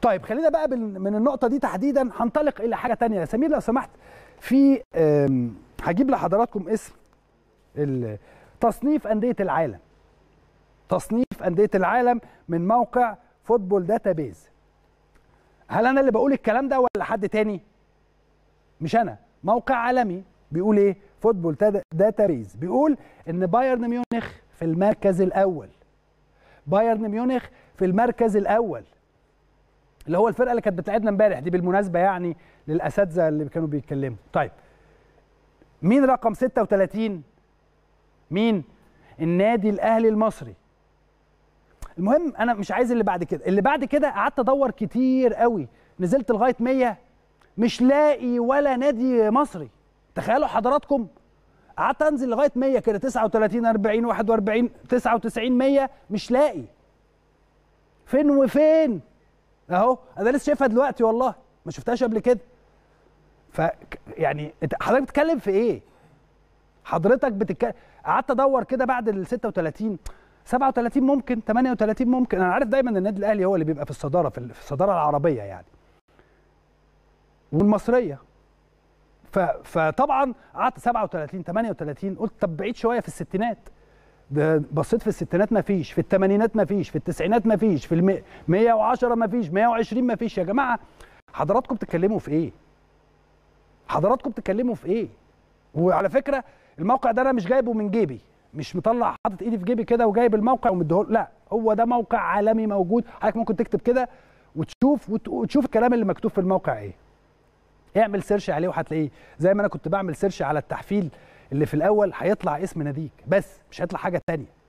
طيب خلينا بقى بال- من النقطه دي تحديدا هنطلق الى حاجه تانية يا سمير لو سمحت في آم، هجيب لحضراتكم اسم ال- تصنيف انديه العالم تصنيف انديه العالم من موقع فوتبول داتابيز هل انا اللي بقول الكلام ده ولا حد تاني مش انا موقع عالمي بيقول ايه فوتبول تاد- داتابيز بيقول ان بايرن ميونخ في المركز الاول بايرن ميونخ في المركز الاول اللي هو الفرقه اللي كانت بتلعبنا امبارح دي بالمناسبه يعني للاساتذه اللي كانوا بيتكلموا طيب مين رقم 36 مين النادي الاهلي المصري المهم انا مش عايز اللي بعد كده اللي بعد كده قعدت ادور كتير قوي نزلت لغايه 100 مش لاقي ولا نادي مصري تخيلوا حضراتكم قعدت انزل لغايه 100 كده 39 40 41 99 100 مش لاقي فين وفين اهو انا لسه شايفها دلوقتي والله ما شفتهاش قبل كده ف يعني انت حضرتك بتتكلم في ايه حضرتك بتتكلم قعدت ادور كده بعد ال 36 37 ممكن 38 ممكن انا عارف دايما النادي الاهلي هو اللي بيبقى في الصداره في في الصداره العربيه يعني والمصريه ف... فطبعا قعدت 37 38 قلت طب بعيد شويه في الستينات ده بصيت في الستينات ما فيش في الثمانينات ما فيش في التسعينات ما فيش في ال 110 ما فيش 120 ما فيش يا جماعه حضراتكم بتتكلموا في ايه حضراتكم بتتكلموا في ايه وعلى فكره الموقع ده انا مش جايبه من جيبي مش مطلع حاطط ايدي في جيبي كده وجايب الموقع ومديه لا هو ده موقع عالمي موجود حضرتك ممكن تكتب كده وتشوف وت- وتشوف الكلام اللي مكتوب في الموقع ايه اعمل سيرش عليه وهتلاقيه زي ما انا كنت بعمل سيرش على التحفيل اللي في الاول هيطلع اسم ناديك بس مش هيطلع حاجه تانية